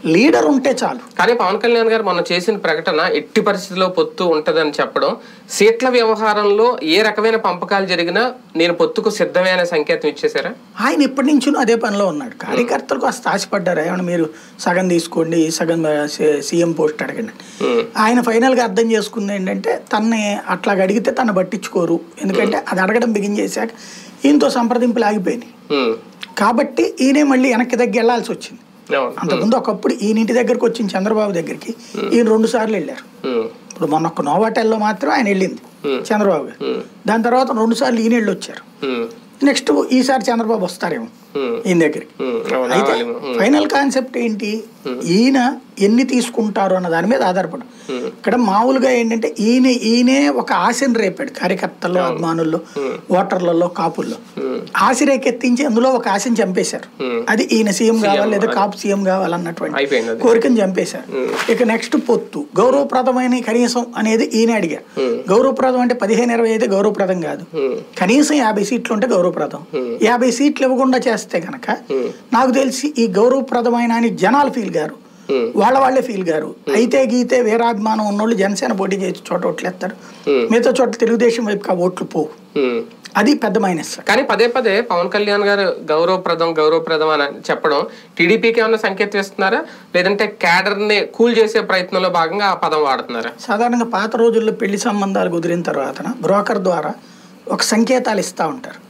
Leader ఉంటే చాలు కానీ పవన్ కళ్యాణ్ గారు మొన్న చేసిన ప్రకటన ఎట్టి పరిస్థితిలో పొత్తు ఉంటదని చెప్పడం సీట్ల వ్యవహారంలో ఏ రకమైన పంపకాలు జరిగినా నేను పొత్తుకు సిద్ధమే అనే సంకేతం ఇచ్చేసారా ఆయన ఇప్పటి నుంచి అదే పనిలో ఉన్నాడు కార్యకర్తలు కాస్త ఆశపడ్డారు ఏమన్నా మీరు సగం తీసుకోండి సగం సీ- సీఎం పోస్ట్ అడగండి ఉమ్, ఆయన ఫైనల్గా అర్థం చేసుకుంది ఏంటంటే తన్ని అట్లా అడిగితే తను పట్టించుకోరు ఎందుకంటే అది అడగడం బిగిన్ చేశాక ఈయనతో సంప్రదింపులు ఆగిపోయినాయి ఉమ్, కాబట్టి ఈయనే మళ్ళీ వెనక్కి దగ్గర వెళ్లాల్సి వచ్చింది అవును అంతకుముందు ఒకప్పుడు ఈయన ఇంటి దగ్గరికి వచ్చిన చంద్రబాబు దగ్గరికి ఈయన రెండు సార్లు వెళ్ళారు ఉమ్, ఇప్పుడు మొన్న ఒక నోవాటెల్లో మాత్రం ఆయన వెళ్ళింది Hmm. చంద్రబాబు గారు ఉమ్, దాని తర్వాత రెండు సార్లు ఈయన వెళ్ళి వచ్చారు ఉమ్, నెక్స్ట్ ఈసారి చంద్రబాబు వస్తారేమో ఉమ్, ఈయన దగ్గరికి ఉమ్, అవును, అయితే రావాలి. ఉమ్, ఫైనల్ కాన్సెప్ట్ ఏంటి ఈయన ఎన్ని తీసుకుంటారు అన్న దాని మీద ఆధారపడు ఇక్కడ మామూలుగా ఏంటంటే ఈయన ఈయనే ఒక ఆశని రేపాడు కార్యకర్తల్లో అభిమానుల్లో ఓటర్లలో కాపుల్లో ఉమ్, ఆశ రేకెత్తించి అందులో ఒక ఆశని చంపేశారు Hmm. అది ఈయన సీఎం కావాలి లేదా కాపు సీఎం కావాలన్నటువంటి అయిపోయింది అది. కోరికను చంపేశారు ఇక నెక్స్ట్ పొత్తు గౌరవప్రదమైన కనీసం అనేది ఈయన అడిగారు గౌరవప్రదం అంటే పదిహేను ఇరవై అయితే గౌరవప్రదం కాదు ఉమ్, కనీసం యాభై సీట్లు ఉంటే గౌరవప్రదం యాభై సీట్లు ఇవ్వకుండా చేస్తే గనక నాకు తెలిసి ఈ గౌరవప్రదమైన అని జనాలు ఫీల్ గారు ఉమ్, వాళ్ళ వాళ్ళే ఫీల్ గారు అయితే గీతే వీరాభిమానం ఉన్నోళ్ళు జనసేన పోటీ చేసి చోట ఓట్లు వేస్తారు మిగతా చోట్ల తెలుగుదేశం వైపుకి ఆ ఓట్లు పోవు ఉమ్. అది పెద్ద మైనస్ కానీ పదే పదే పవన్ కళ్యాణ్ గారు గౌరవప్రదం గౌరవప్రదం అని చెప్పడం టీడీపీకి ఏమైనా సంకేతం ఇస్తున్నారా లేదంటే క్యాడర్ ని కూల్ చేసే ప్రయత్నంలో భాగంగా ఆ పదం వాడుతున్నారా సాధారణంగా పాత రోజుల్లో పెళ్లి సంబంధాలు కుదిరిన తర్వాత బ్రోకర్ ద్వారా ఒక సంకేతాలు ఇస్తూ ఉంటారు